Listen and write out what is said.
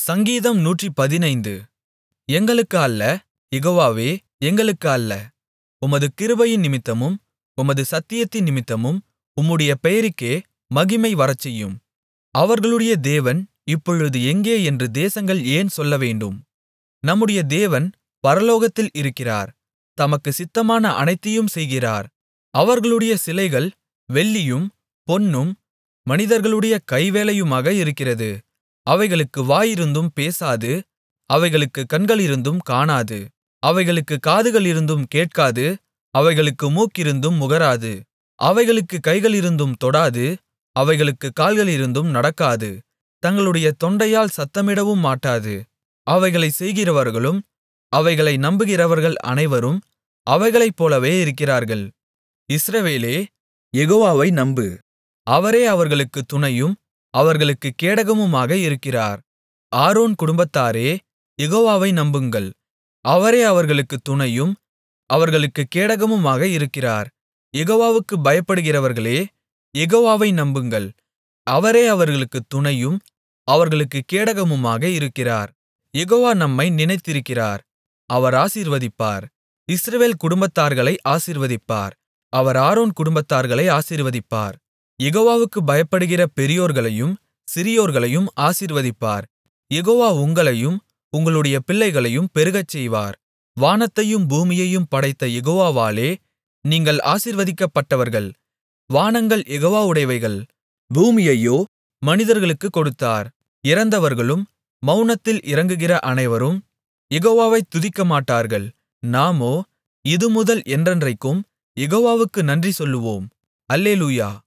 சங்கீதம் நூற்றுப்பதினைந்து எங்களுக்கு அல்ல யெகோவாவே எங்களுக்கு அல்ல உமது கிருபையினிமித்தமும் உமது சத்தியத்தினிமித்தமும் உம்முடைய பெயருக்கே மகிமை வரச்செய்யும் அவர்களுடைய தேவன் இப்பொழுது எங்கே என்று தேசங்கள் ஏன் சொல்லவேண்டும் நம்முடைய தேவன் பரலோகத்தில் இருக்கிறார் தமக்குச் சித்தமான அனைத்தையும் செய்கிறார் அவர்களுடைய சிலைகள் வெள்ளியும் பொன்னும் மனிதர்களுடைய கைவேலையுமாக இருக்கிறது அவைகளுக்கு வாயிருந்தும் பேசாது அவைகளுக்குக் கண்களிருந்தும் காணாது அவைகளுக்குக் காதுகளிருந்தும் கேட்காது அவைகளுக்கு மூக்கிருந்தும் முகராது அவைகளுக்குக் கைகளிருந்தும் தொடாது அவைகளுக்குக் கால்களிருந்தும் நடக்காது தங்களுடைய தொண்டையால் சத்தமிடவும் மாட்டாது அவைகளைச் செய்கிறவர்களும் அவைகளை நம்புகிறவர்கள் அனைவரும் அவைகளைப்போலவே இருக்கிறார்கள் இஸ்ரவேலே யெகோவாவை நம்பு அவரே அவர்களுக்குத் துணையும் அவர்களுக்குக் கேடகமுமாக இருக்கிறார் ஆரோன் குடும்பத்தாரே யெகோவாவை நம்புங்கள் அவரே அவர்களுக்குத் துணையும் அவர்களுக்குக் கேடகமுமாக இருக்கிறார் யெகோவாவுக்குப் பயப்படுகிறவர்களே யெகோவாவை நம்புங்கள் அவரே அவர்களுக்குத் துணையும் அவர்களுக்குக் கேடகமுமாக இருக்கிறார் யெகோவா நம்மை நினைத்திருக்கிறார் அவர் ஆசீர்வதிப்பார் இஸ்ரவேல் குடும்பத்தார்களை ஆசீர்வதிப்பார் அவர் ஆரோன் குடும்பத்தார்களை ஆசீர்வதிப்பார் யெகோவாவுக்குப் பயப்படுகிற பெரியோர்களையும் சிறியோர்களையும் ஆசீர்வதிப்பார் யெகோவா உங்களையும் உங்களுடைய பிள்ளைகளையும் பெருகச்செய்வார் வானத்தையும் பூமியையும் படைத்த யெகோவாவாலே நீங்கள் ஆசீர்வதிக்கப்பட்டவர்கள் வானங்கள் யெகோவாவுடையவைகள் பூமியையோ மனிதர்களுக்குக் கொடுத்தார் இறந்தவர்களும் மவுனத்தில் இறங்குகிற அனைவரும் யெகோவாவைத் துதிக்கமாட்டார்கள் நாமோ இதுமுதல் என்றென்றைக்கும் யெகோவாவுக்கு நன்றி சொல்லுவோம் அல்லேலூயா